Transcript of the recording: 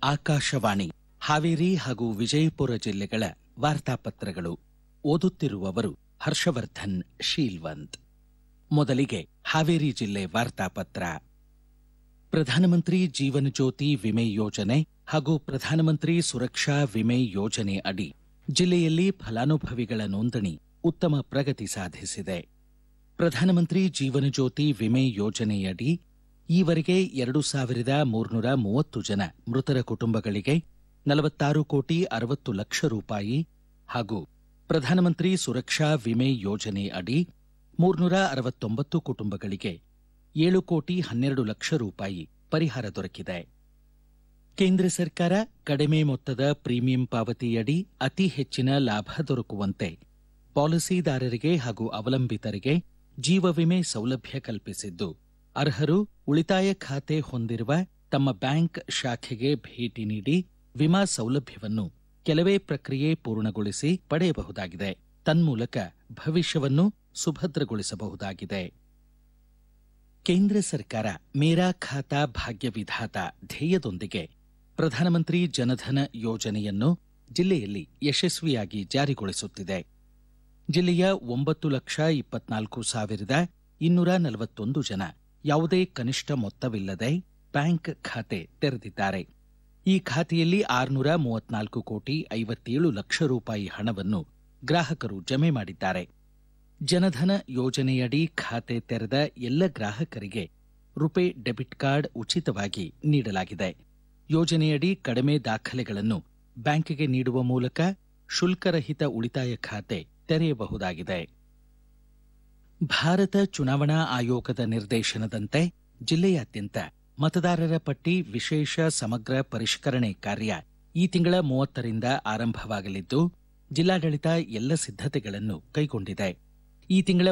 ಆಕಾಶವಾಣಿ ಹಾವೇರಿ ಹಾಗೂ ವಿಜಯಪುರ ಜಿಲ್ಲೆಗಳ ವಾರ್ತಾಪತ್ರಗಳು ಓದುತ್ತಿರುವವರು ಹರ್ಷವರ್ಧನ್ ಶೀಲ್ವಂತ್ ಮೊದಲಿಗೆ ಹಾವೇರಿ ಜಿಲ್ಲೆ ವಾರ್ತಾಪತ್ರ ಪ್ರಧಾನಮಂತ್ರಿ ಜೀವನ ಜ್ಯೋತಿ ವಿಮೆ ಯೋಜನೆ ಹಾಗೂ ಪ್ರಧಾನಮಂತ್ರಿ ಸುರಕ್ಷಾ ವಿಮೆ ಯೋಜನೆ ಅಡಿ ಜಿಲ್ಲೆಯಲ್ಲಿ ಫಲಾನುಭವಿಗಳ ನೋಂದಣಿ ಉತ್ತಮ ಪ್ರಗತಿ ಸಾಧಿಸಿದೆ ಪ್ರಧಾನಮಂತ್ರಿ ಜೀವನ ಜ್ಯೋತಿ ವಿಮೆ ಯೋಜನೆಯಡಿ ಈವರೆಗೆ ಎರಡು ಸಾವಿರದ ಮೂರ್ನೂರ ಮೂವತ್ತು ಜನ ಮೃತರ ಕುಟುಂಬಗಳಿಗೆ ನಲವತ್ತಾರು ಕೋಟಿ ಅರವತ್ತು ಲಕ್ಷ ರೂಪಾಯಿ ಹಾಗೂ ಪ್ರಧಾನಮಂತ್ರಿ ಸುರಕ್ಷಾ ವಿಮೆ ಯೋಜನೆ ಅಡಿ ಮೂರ್ನೂರ ಅರವತ್ತೊಂಬತ್ತು ಕುಟುಂಬಗಳಿಗೆ ಏಳು ಕೋಟಿ ಹನ್ನೆರಡು ಲಕ್ಷ ರೂಪಾಯಿ ಪರಿಹಾರ ದೊರಕಿದೆ ಕೇಂದ್ರ ಸರ್ಕಾರ ಕಡಿಮೆ ಮೊತ್ತದ ಪ್ರೀಮಿಯಂ ಪಾವತಿಯಡಿ ಅತಿ ಹೆಚ್ಚಿನ ಲಾಭ ದೊರಕುವಂತೆ ಪಾಲಿಸಿದಾರರಿಗೆ ಹಾಗೂ ಅವಲಂಬಿತರಿಗೆ ಜೀವ ವಿಮೆ ಸೌಲಭ್ಯ ಕಲ್ಪಿಸಿದ್ದು ಅರ್ಹರು ಉಳಿತಾಯ ಖಾತೆ ಹೊಂದಿರುವ ತಮ್ಮ ಬ್ಯಾಂಕ್ ಶಾಖೆಗೆ ಭೇಟಿ ನೀಡಿ ವಿಮಾ ಸೌಲಭ್ಯವನ್ನು ಕೆಲವೇ ಪ್ರಕ್ರಿಯೆ ಪೂರ್ಣಗೊಳಿಸಿ ಪಡೆಯಬಹುದಾಗಿದೆ ತನ್ಮೂಲಕ ಭವಿಷ್ಯವನ್ನು ಸುಭದ್ರಗೊಳಿಸಬಹುದಾಗಿದೆ ಕೇಂದ್ರ ಸರ್ಕಾರ ಮೇರಾ ಖಾತಾ ಭಾಗ್ಯ ವಿಧಾತ ಧ್ಯೇಯದೊಂದಿಗೆ ಪ್ರಧಾನಮಂತ್ರಿ ಜನಧನ ಯೋಜನೆಯನ್ನು ಜಿಲ್ಲೆಯಲ್ಲಿ ಯಶಸ್ವಿಯಾಗಿ ಜಾರಿಗೊಳಿಸುತ್ತಿದೆ ಜಿಲ್ಲೆಯ ಒಂಬತ್ತು ಲಕ್ಷ ಇಪ್ಪತ್ನಾಲ್ಕು ಸಾವಿರದ ಇನ್ನೂರ ನಲವತ್ತೊಂದು ಜನ ಯಾವುದೇ ಕನಿಷ್ಠ ಮೊತ್ತವಿಲ್ಲದೆ ಬ್ಯಾಂಕ್ ಖಾತೆ ತೆರೆದಿದ್ದಾರೆ ಈ ಖಾತೆಯಲ್ಲಿ ಆರುನೂರ ಮೂವತ್ನಾಲ್ಕು ಕೋಟಿ ಐವತ್ತೇಳು ಲಕ್ಷ ರೂಪಾಯಿ ಹಣವನ್ನು ಗ್ರಾಹಕರು ಜಮೆ ಮಾಡಿದ್ದಾರೆ ಜನಧನ ಯೋಜನೆಯಡಿ ಖಾತೆ ತೆರೆದ ಎಲ್ಲ ಗ್ರಾಹಕರಿಗೆ ರುಪೆ ಡೆಬಿಟ್ ಕಾರ್ಡ್ ಉಚಿತವಾಗಿ ನೀಡಲಾಗಿದೆ ಯೋಜನೆಯಡಿ ಕಡಿಮೆ ದಾಖಲೆಗಳನ್ನು ಬ್ಯಾಂಕಿಗೆ ನೀಡುವ ಮೂಲಕ ಶುಲ್ಕರಹಿತ ಉಳಿತಾಯ ಖಾತೆ ತೆರೆಯಬಹುದಾಗಿದೆ ಭಾರತ ಚುನಾವಣಾ ಆಯೋಗದ ನಿರ್ದೇಶನದಂತೆ ಜಿಲ್ಲೆಯಾದ್ಯಂತ ಮತದಾರರ ಪಟ್ಟಿ ವಿಶೇಷ ಸಮಗ್ರ ಪರಿಷ್ಕರಣೆ ಕಾರ್ಯ ಈ ತಿಂಗಳ ಮೂವತ್ತರಿಂದ ಆರಂಭವಾಗಲಿದ್ದು ಜಿಲ್ಲಾಡಳಿತ ಎಲ್ಲ ಸಿದ್ಧತೆಗಳನ್ನು ಕೈಗೊಂಡಿದೆ ಈ ತಿಂಗಳ